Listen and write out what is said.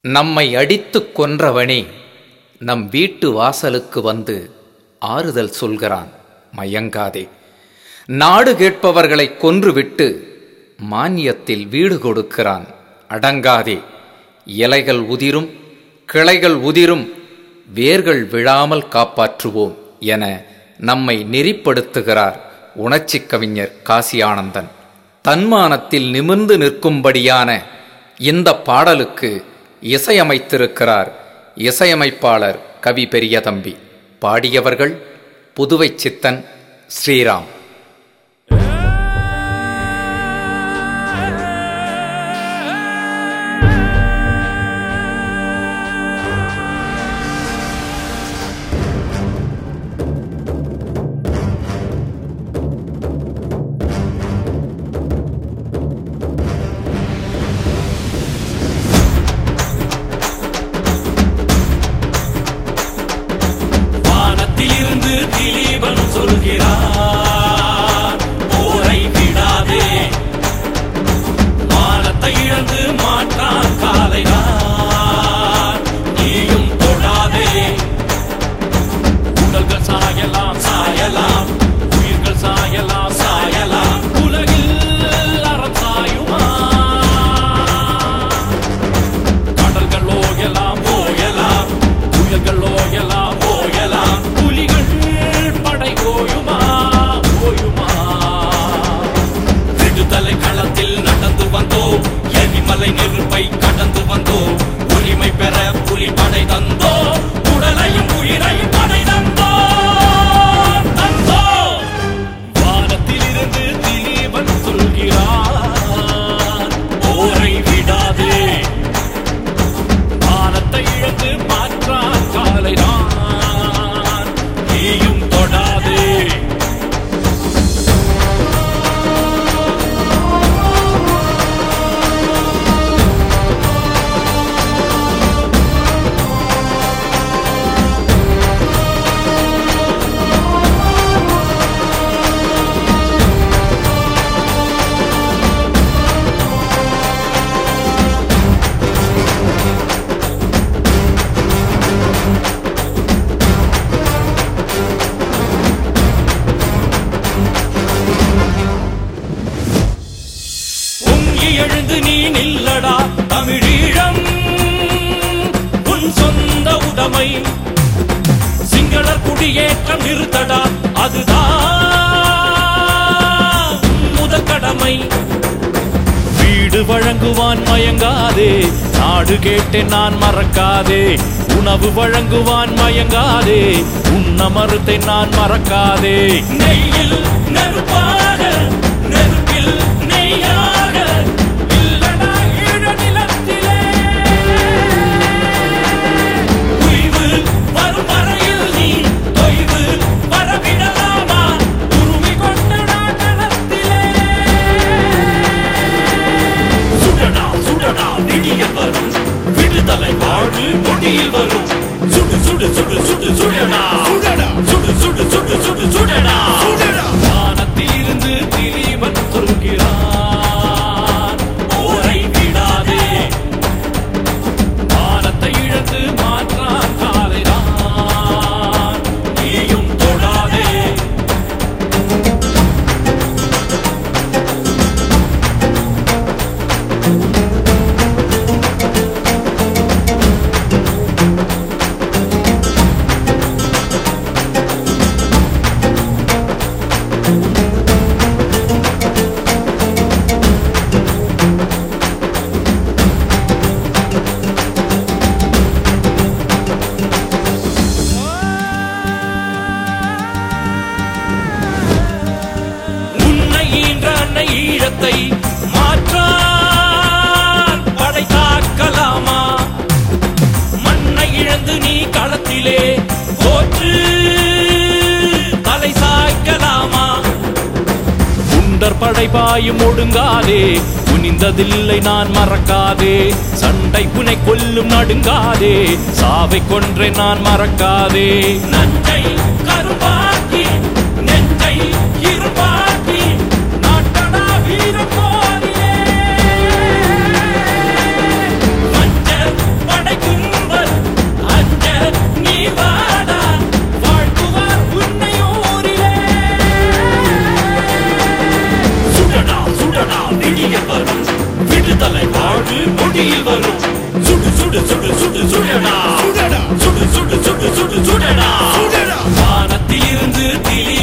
நம்மை அடித்துக் கொன்றவனே நம் வீட்டு வாசலுக்கு வந்து ஆறுதல் சொல்கிறான் மயங்காதே நாடு கேட்பவர்களை கொன்றுவிட்டு மானியத்தில் வீடு கொடுக்கிறான் அடங்காதே இலைகள் உதிரும் கிளைகள் உதிரும் வேர்கள் விழாமல் காப்பாற்றுவோம் என நம்மை நெறிப்படுத்துகிறார் உணர்ச்சிக் கவிஞர் காசி ஆனந்தன் தன்மானத்தில் நிமிர்ந்து நிற்கும்படியான இந்த பாடலுக்கு இசையமைத்திருக்கிறார் இசையமைப்பாளர் கவி பெரியதம்பி பாடியவர்கள் புதுவை சித்தன் ஸ்ரீராம் வானத்திலிருந்து திலீபன் சொல்கிறார் போரை விடாதே மானத்தை இழந்து மாற்றான் காலைதான் நீயும் தொடாதே உடல்கள் சாயலாம் சாயலாம் உயிர்கள் சாயலாம் சாயலாம் உலகில் அறம் சாயுமா கடல்கள் ஓயலாம் ஓயலாம் புயல்கள் ஓயலாம் ஓயலாம் புலிகள் படை ஓயுமா ஓயுமா விடுதலை களத்தில் நடந்து வந்தோம் எரிமலை நெருப்பை கடந்து வந்தோம் உரிமை பெற புலி படை தந்தோ உடலையும் உயிரையும் படை தந்தோ தந்தோ வானத்திலிருந்து திலீபன் சொல்கிறான் போரை விடாதே மானத்தை இழந்து மாற்றான் காலைதான் நீயும் தொடாதே பொங்கி எழுந்து நீ நில்லடா தமிழீழம் உன் சொந்த உடைமை சிங்களர் குடியேற்றம் நிறுத்தடா அதுதான் உன் முதல் கடமை வீடு வழங்குவான் மயங்காதே நாடு கேட்டேன் நான் மறக்காதே உணவு வழங்குவான் மயங்காதே உண்ண மறுத்தேன் நான் மறக்காதே நெய்யில் நெருப்பாக நெருப்பில் நெய்யாக இல்லடா ஈழ நிலத்திலே உய்வு வரும் வரையில் நீ தொய்வு வரவிடலாமா உருவி கொண்டடா களத்திலே சுடடா சுடடா விடியல் வரும் விடுதலை வாழ்வு முடியில் வரும் சுடு சுடு சுடு சுடு சுடடா சுடு சுடு சுடு சுடு சுடடா வானத்தில் இருந்து திலீபன் சொல்கிறான் போரை விடாதே வானத்தை இழந்து மாற்றான் காலைதான் நீயும் தொடாதே உன்னை ஈன்ற அன்னை ஈழத்தை மாற்றான் படை தாக்கலாமா மண்ணை இழந்து நீ களத்திலே போற்று தலை சாய்க்கலாமா குண்டர் படை பாயும் ஒடுங்காதே குனிந்ததில்லை நான் மறக்காதே சண்டை புனை கொல்லும் நடுங்காதே சாவை கொன்றே நான் மறக்காதே நஞ்சை கரும்பாக்கி நெஞ்சை இருப்பாக்கி நாட்டடா வீரம் போரிலே மஞ்சள் சுடு சுடு சுடு சுடடா சுடடா சுடு சுடு சுடு சுடு சுடடா சுடடா வானத்தில் இருந்து திலி